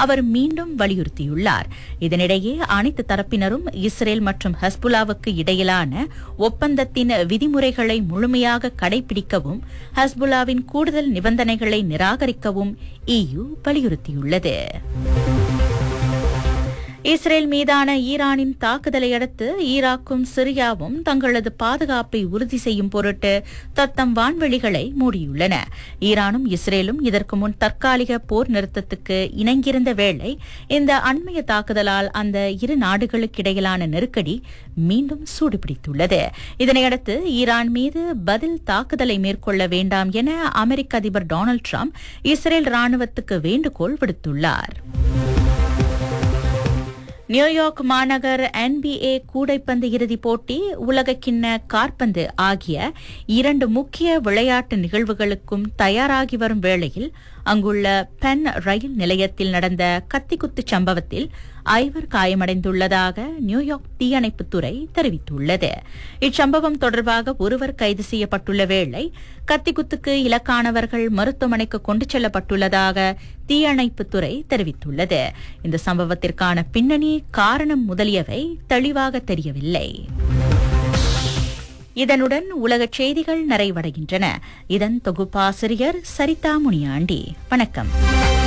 அவர் மீண்டும் வலியுறுத்தியுள்ளார் இதனிடையே அனைத்து தரப்பினரும் இஸ்ரேல் மற்றும் ஹஸ்புல்லாவுக்கு இடையிலான ஒப்பந்தத்தின் விதிமுறைகளை முழுமையாக கடைபிடிக்கவும் ஹஸ்புல்லாவின் கூடுதல் நிபந்தனைகளை நிராகரிக்கவும் இயு வலியுறுத்தியுள்ளது இஸ்ரேல் மீதான ஈரானின் தாக்குதலை அடுத்து ஈராக்கும் சிரியாவும் தங்களது பாதுகாப்பை உறுதி செய்யும் பொருட்டு தத்தம் வான்வெளிகளை மூடியுள்ளன ஈரானும் இஸ்ரேலும் இதற்கு முன் தற்காலிக போர் நிறுத்தத்துக்கு இணங்கியிருந்த வேளை இந்த அண்மைய தாக்குதலால் அந்த இரு நாடுகளுக்கிடையிலான நெருக்கடி மீண்டும் சூடுபிடித்துள்ளது இதனையடுத்து ஈரான் மீது பதில் தாக்குதலை மேற்கொள்ள வேண்டாம் என அமெரிக்க அதிபர் டொனால்டு டிரம்ப் இஸ்ரேல் ராணுவத்துக்கு வேண்டுகோள் விடுத்துள்ளார் நியூயார்க் மாநகர் என்பிஏ கூடைப்பந்து இறுதிப் போட்டி உலகக்கிண்ண காற்பந்து ஆகிய இரண்டு முக்கிய விளையாட்டு நிகழ்வுகளுக்கும் தயாராகி வரும் வேளையில் அங்குள்ள பென் ரயில் நிலையத்தில் நடந்த கத்திக்குத்து சம்பவத்தில் ஐவர் காயமடைந்துள்ளதாக நியூயார்க் தீயணைப்புத்துறை தெரிவித்துள்ளது இச்சம்பவம் தொடர்பாக ஒருவர் கைது செய்யப்பட்டுள்ள வேளை கத்திக்குத்துக்கு இலக்கானவர்கள் மருத்துவமனைக்கு கொண்டு செல்லப்பட்டுள்ளதாக தீயணைப்புத்துறை தெரிவித்துள்ளது இந்த சம்பவத்திற்கான பின்னணி காரணம் முதலியவை தெளிவாக தெரியவில்லை இதனுடன் உலகச் செய்திகள் நிறைவடைகின்றன இதன் தொகுப்பாசிரியர் சரிதா முனியாண்டி வணக்கம்